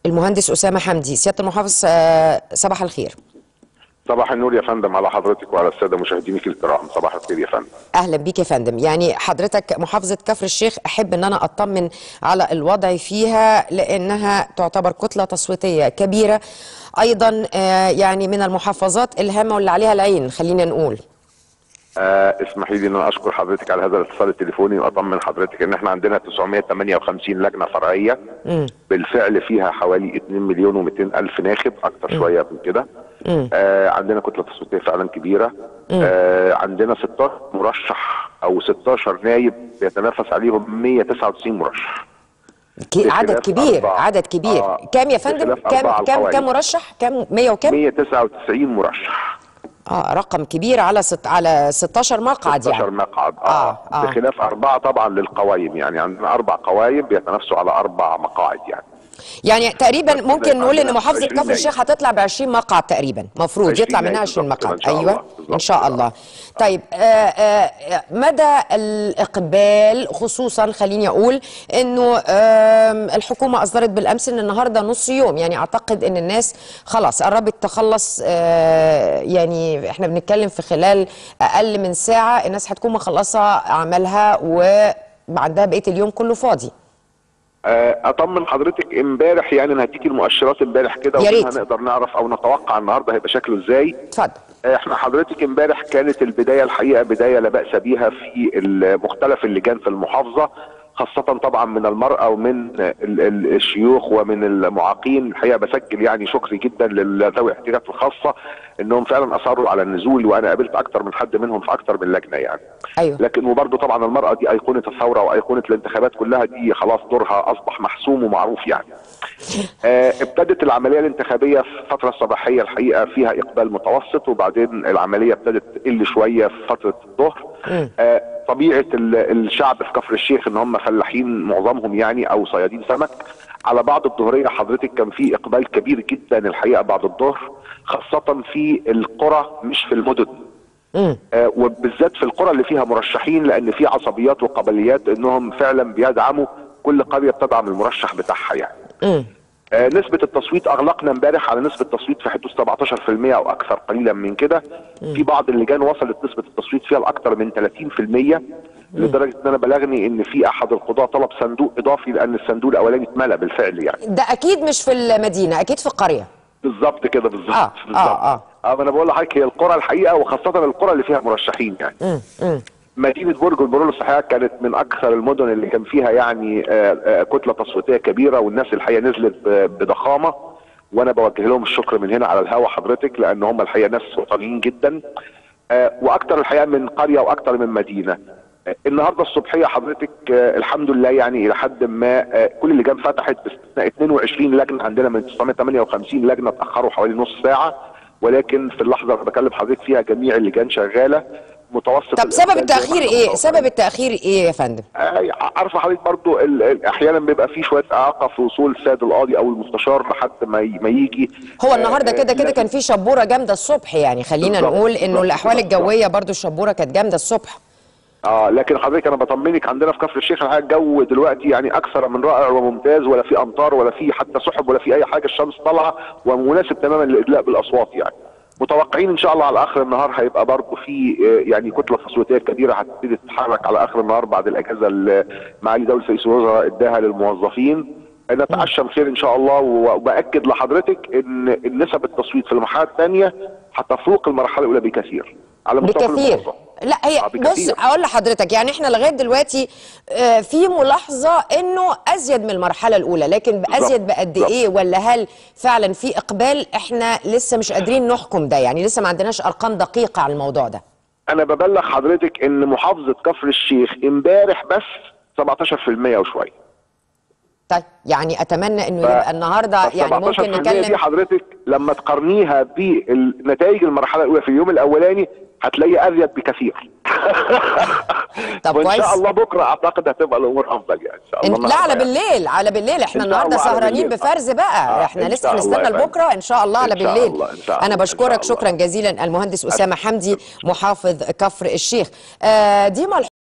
المهندس اسامه حمدي سياده المحافظ آه، صباح الخير صباح النور يا فندم على حضرتك وعلى الساده مشاهدينك الكرام صباح الخير يا فندم اهلا بيك يا فندم يعني حضرتك محافظه كفر الشيخ احب ان انا اطمن على الوضع فيها لانها تعتبر كتله تصويتيه كبيره ايضا آه، يعني من المحافظات الهامه واللي عليها العين خلينا نقول آه اسمحي لي ان انا اشكر حضرتك على هذا الاتصال التليفوني واطمن حضرتك ان احنا عندنا 958 لجنه فرعيه بالفعل فيها حوالي 2 مليون و200 الف ناخب اكتر شويه من كده آه عندنا كتله تصويتيه فعلا كبيره آه عندنا 16 مرشح او 16 نايب بيتنافس عليهم 199 مرشح ك- عدد بخلاف كبير أربعة. عدد كبير آه، كام يا فندم بخلاف كام أربعة كام القوائم. كام مرشح كام 100 وكام 199 مرشح اه رقم كبير على ست على 16 مقعد 16 يعني مقعد آه، اه, آه. بخلاف اربعه طبعا للقوائم يعني عندنا اربع قوائم بيتنافسوا على اربع مقاعد يعني يعني تقريبا بس ممكن زي ما نقول ان عندنا محافظه 20 كفر الشيخ هتطلع ب 20 مقعد تقريبا مفروض 20 يطلع منها نايب 20 بالظبط مقعد كده إن شاء ايوه الله، بالظبط ان شاء كده. الله طيب آه آه مدى الاقبال خصوصا خليني اقول انه آم، الحكومه اصدرت بالامس ان النهارده نص يوم يعني اعتقد ان الناس خلاص قربت تخلص آه يعني احنا بنتكلم في خلال اقل من ساعه الناس هتكون مخلصه اعمالها وعندها بقيه اليوم كله فاضي آه، اطمن حضرتك امبارح يعني انا هديكي المؤشرات امبارح كده يا ومنها ريت. نقدر نعرف او نتوقع النهارده هيبقى شكله ازاي اتفضل آه، احنا حضرتك امبارح كانت البدايه الحقيقه بدايه لا باس بها في مختلف اللجان في المحافظه خاصة طبعا من المرأة ومن ال- ال- الشيوخ ومن المعاقين الحقيقة بسجل يعني شكري جدا لذوي الاحتياجات الخاصة انهم فعلا اصروا على النزول وانا قابلت اكتر من حد منهم في اكتر من لجنة يعني ايوه لكن وبرضه طبعا المرأة دي أيقونة الثورة وأيقونة الانتخابات كلها دي خلاص دورها أصبح محسوم ومعروف يعني. آه ابتدت العملية الانتخابية في الفترة الصباحية الحقيقة فيها إقبال متوسط وبعدين العملية ابتدت تقل شوية في فترة الظهر. آه طبيعة ال- الشعب في كفر الشيخ إن هم فلاحين معظمهم يعني أو صيادين سمك. على بعض الظهرية حضرتك كان في إقبال كبير جدا الحقيقة بعد الظهر خاصة في القرى مش في المدن. آه، وبالذات في القرى اللي فيها مرشحين لان في عصبيات وقبليات انهم فعلا بيدعموا كل قريه بتدعم المرشح بتاعها يعني. آه، نسبة التصويت أغلقنا امبارح على نسبة تصويت في حدود 17% أو أكثر قليلا من كده. في بعض اللجان وصلت نسبة التصويت فيها لأكثر من 30% لدرجة إن أنا بلغني إن في أحد القضاة طلب صندوق إضافي لأن الصندوق الأولاني اتملى بالفعل يعني. ده اكيد مش في المدينه اكيد في القريه بالظبط كده بالظبط آه، بالظبط. آه، آه. اه ما انا بقول لحضرتك هي القرى الحقيقه وخاصه القرى اللي فيها مرشحين يعني مدينه برج البرول الصحيحه كانت من اكثر المدن اللي كان فيها يعني آه، آه، كتله تصويتيه كبيره والناس الحقيقه نزلت ب- بضخامه وانا بوجه لهم الشكر من هنا على الهوا حضرتك لان هم الحقيقه ناس وطنيين جدا آه، واكثر الحقيقه من قريه واكثر من مدينه آه، النهارده الصبحيه حضرتك آه، الحمد لله يعني الى حد ما آه، كل اللجان فتحت باستثناء 22 لجنه عندنا من 958 لجنه اتاخروا حوالي نص ساعه ولكن في اللحظه اللي بكلم حضرتك فيها جميع اللجان شغاله متوسط طب سبب الإقبال زي ما التاخير احنا ايه متوقعين. سبب التاخير ايه يا فندم آه، عارفه حضرتك برضو ال- ال- احيانا بيبقى في شويه اعاقه في وصول السيد القاضي او المستشار لحد ما ي- ما يجي هو آه، النهارده كده كده لكن- كان في شبوره جامده الصبح يعني خلينا بالظبط، نقول انه بالظبط، الاحوال بالظبط. الجويه برضو الشبوره كانت جامده الصبح اه لكن حضرتك انا بطمنك عندنا في كفر الشيخ الحقيقه الجو دلوقتي يعني اكثر من رائع وممتاز ولا في امطار ولا في حتى سحب ولا في اي حاجه الشمس طالعه ومناسب تماما للادلاء بالاصوات يعني متوقعين ان شاء الله على اخر النهار هيبقى برضه في آه، يعني كتله تصويتيه كبيره هتبتدي تتحرك على اخر النهار بعد الاجازه اللي معالي دوله رئيس الوزراء اداها للموظفين نتعشم خير ان شاء الله وباكد لحضرتك ان نسب التصويت في المرحله الثانيه هتفوق المرحله الاولى بكثير على مستوى كل بكثير المحافظات. لا هي آه، بص بكثير. اقول لحضرتك يعني احنا لغايه دلوقتي آه، في ملاحظه انه ازيد من المرحله الاولى لكن ازيد بقد بالظبط. ايه ولا هل فعلا في اقبال احنا لسه مش قادرين نحكم ده يعني لسه ما عندناش ارقام دقيقه على الموضوع ده انا ببلغ حضرتك ان محافظه كفر الشيخ امبارح بس 17% وشويه طيب يعني اتمنى انه ف- يبقى النهارده فال يعني ممكن 17% دي نتكلم حضرتك لما تقارنيها بالنتائج المرحله الاولى في اليوم الاولاني هتلاقي ازيد بكثير طب وان كويس شاء الله بكره اعتقد هتبقى الامور افضل يعني ان شاء الله إن- لا على النهاردة يعني. بالليل على بالليل احنا إن شاء النهارده الله على سهرانين بالليل. بفرز بقى آه، احنا إن لسه شاء الله هنستنى يا فندم. لبكره ان شاء الله على إن شاء بالليل الله، إن شاء انا الله، إن بشكرك شاء الله. شكرا جزيلا المهندس اسامه حمدي محافظ كفر الشيخ آه ديما